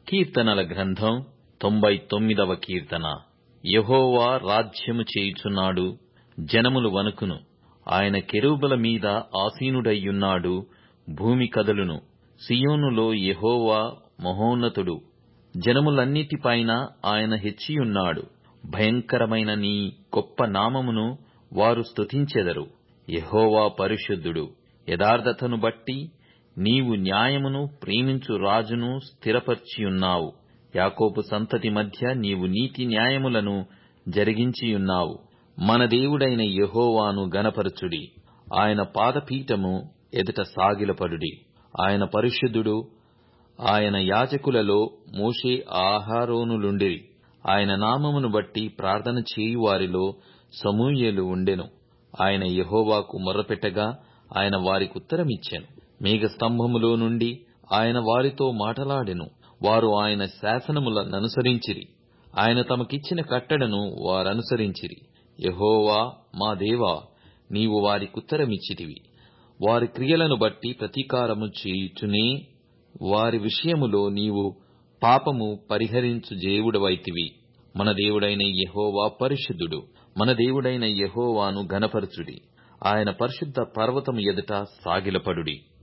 కీర్తనల గ్రంథం తొంభై తొమ్మిదవ కీర్తన యెహోవా రాజ్యము చేయుచున్నాడు జనములు వణుకును ఆయన కెరూబుల మీద ఆసీనుడయ్యున్నాడు భూమి కదలును సియోనులో యెహోవా మహోన్నతుడు జనములన్నిటిపైన ఆయన హెచ్చియున్నాడు భయంకరమైన నీ గొప్ప నామమును వారు స్తుతించెదరు యెహోవా పరిశుద్ధుడు యథార్థతను బట్టి నీవు న్యాయమును ప్రేమించు రాజును స్థిరపర్చియున్నావు యాకోబు సంతతి మధ్య నీవు నీతి న్యాయములను జరిగించియున్నావు మన దేవుడైన యెహోవాను గనపరచుడి ఆయన పాదపీఠము ఎదుట సాగిలపడుడి ఆయన పరిశుద్ధుడు ఆయన యాజకులలో మోషే ఆహారోనులుండిరి ఆయన నామమును బట్టి ప్రార్థన చేయువారిలో సమూయేలు ఉండెను ఆయన యెహోవాకు మొర్రపెట్టగా ఆయన వారికుత్తరమిచ్చెను మేఘస్తంభములో నుండి ఆయన వారితో మాటలాడెను వారు ఆయన శాసనములననుసరించిరి ఆయన తమకిచ్చిన కట్టడను వారనుసరించిరి యెహోవా మా దేవా నీవు వారికుత్తరమిచ్చితివి వారి క్రియలను బట్టి ప్రతీకారము చేయుచునే వారి విషయములో నీవు పాపము పరిహరించు దేవుడవైతివి మన దేవుడైన యెహోవా పరిశుద్ధుడు మన దేవుడైన యెహోవాను ఘనపరచుడి ఆయన పరిశుద్ధ పర్వతము ఎదుట సాగిలపడుడి